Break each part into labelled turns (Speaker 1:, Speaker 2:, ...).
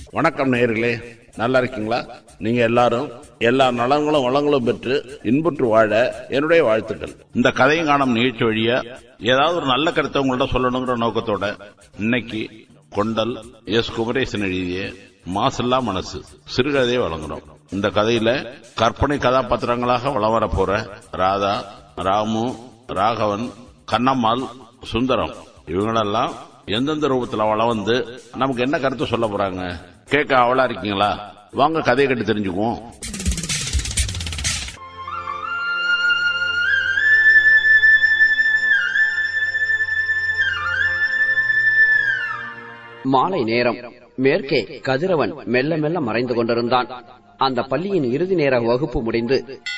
Speaker 1: வணக்கம் நேயர்களே நல்லா இருக்கீங்களா நீங்க எல்லாரும் எல்லா நலங்களும் வளங்களும் பெற்று இன்புற்று வாழ என்னுடைய வாழ்த்துக்கள் இந்த கதையும் காணும் நிகழ்ச்சி வழியா ஏதாவது ஒரு நல்ல கருத்தை உங்கள்ட்ட சொல்லணுங்கிற நோக்கத்தோட இன்னைக்கு கொண்டல் எஸ் குமரேசன் எழுதிய மாசில்லா மனசு சிறுகதையை வழங்குறோம் இந்த கதையில கற்பனை கதாபாத்திரங்களாக வளம் வர போற ராதா ராமு ராகவன் கண்ணம்மாள் சுந்தரம் இவங்களெல்லாம் எந்தெந்த ரூபத்துல வளம் வந்து நமக்கு என்ன கருத்து சொல்ல போறாங்க கேட்க அவளா இருக்கீங்களா வாங்க கதையை கேட்டு தெரிஞ்சுக்குவோம்
Speaker 2: மாலை நேரம் மேற்கே கதிரவன் மெல்ல மெல்ல மறைந்து கொண்டிருந்தான் அந்த பள்ளியின் இறுதி நேர வகுப்பு முடிந்து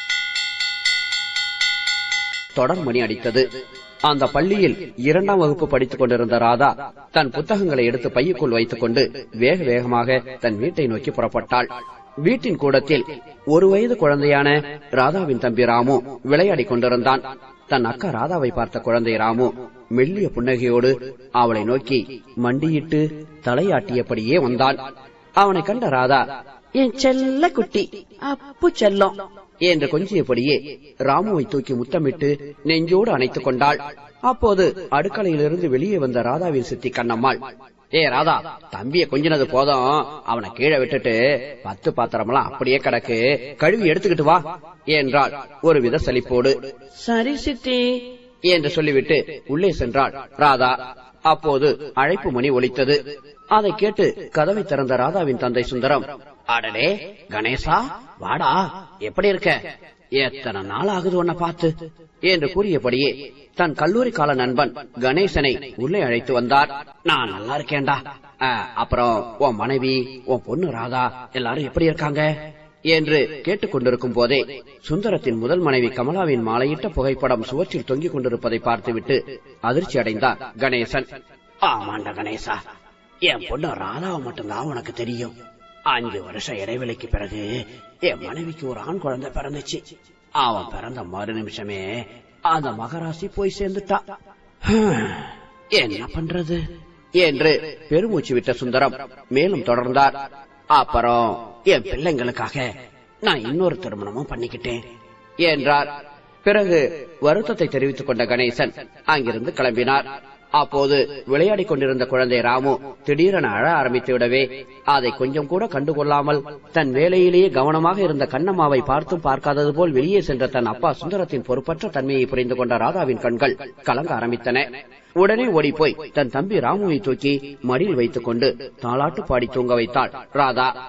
Speaker 2: தொடர் மணி அடித்தது அந்த பள்ளியில் இரண்டாம் வகுப்பு படித்துக் கொண்டிருந்த ராதா தன் புத்தகங்களை எடுத்து பையுக்குள் வைத்துக் கொண்டு வேக வேகமாக தன் வீட்டை நோக்கி புறப்பட்டாள் வீட்டின் கூடத்தில் ஒரு வயது குழந்தையான ராதாவின் தம்பி ராமு விளையாடிக் கொண்டிருந்தான் தன் அக்கா ராதாவை பார்த்த குழந்தை ராமு மெல்லிய புன்னகையோடு அவளை நோக்கி மண்டியிட்டு தலையாட்டியபடியே வந்தான் அவனை கண்ட ராதா என் செல்ல குட்டி அப்பு செல்லம் என்று கொஞ்சியபடியே ராமுவை தூக்கி முத்தமிட்டு நெஞ்சோடு அணைத்துக் கொண்டாள் அப்போது அடுக்கலையிலிருந்து வெளியே வந்த ராதாவின் சித்தி கண்ணம்மாள் ஏ ராதா தம்பிய கொஞ்சினது போதும் அவனை கீழே விட்டுட்டு பத்து பாத்திரமெல்லாம் அப்படியே கிடக்கு கழுவி எடுத்துக்கிட்டு வா என்றாள் ஒருவித சலிப்போடு சரி சித்தி என்று சொல்லிவிட்டு உள்ளே சென்றாள் ராதா அப்போது அழைப்பு மணி ஒலித்தது அதை கேட்டு கதவை திறந்த ராதாவின் தந்தை சுந்தரம் அடடே கணேசா வாடா எப்படி இருக்க எத்தனை நாள் ஆகுது உன்னை பார்த்து என்று கூறியபடியே தன் கல்லூரி கால நண்பன் கணேசனை உள்ளே அழைத்து வந்தார் நான் நல்லா இருக்கேன்டா ஆ, அப்புறம் உன் மனைவி உன் பொண்ணு ராதா எல்லாரும் எப்படி இருக்காங்க என்று கேட்டுக்கொண்டிருக்கும் போதே சுந்தரத்தின் முதல் மனைவி கமலாவின் மாலையிட்ட புகைப்படம் சுவற்றில் தொங்கிக் கொண்டிருப்பதை பார்த்துவிட்டு அதிர்ச்சி அடைந்தார் கணேசன் ஆமாண்டா கணேசா என் பொண்ணு ராதாவை மட்டும்தான் உனக்கு தெரியும் அஞ்சு வருஷம் இடைவெளிக்கு பிறகு என் மனைவிக்கு ஒரு ஆண் குழந்தை பிறந்துச்சு அவன் பிறந்த மறு நிமிஷமே அந்த மகராசி போய் சேர்ந்துட்டா ஹம், என்ன பண்றது என்று பெருமூச்சு விட்ட சுந்தரம் மேலும் தொடர்ந்தார் அப்புறம் என் பிள்ளைங்களுக்காக நான் இன்னொரு திருமணமும் பண்ணிக்கிட்டேன் என்றார் பிறகு வருத்தத்தை தெரிவித்துக் கொண்ட கணேசன் அங்கிருந்து கிளம்பினார் அப்போது விளையாடிக் கொண்டிருந்த குழந்தை ராமு திடீரென அழ ஆரம்பித்து விடவே அதை கொஞ்சம் கூட கண்டுகொள்ளாமல் தன் வேலையிலேயே கவனமாக இருந்த கண்ணம்மாவை பார்த்தும் பார்க்காதது போல் வெளியே சென்ற தன் அப்பா சுந்தரத்தின் பொறுப்பற்ற தன்மையை புரிந்து கொண்ட ராதாவின் கண்கள் கலங்க ஆரம்பித்தன உடனே ஓடிப்போய் தன் தம்பி ராமுவை தூக்கி மடியில் வைத்துக் கொண்டு தாளாட்டு பாடி தூங்க வைத்தாள் ராதா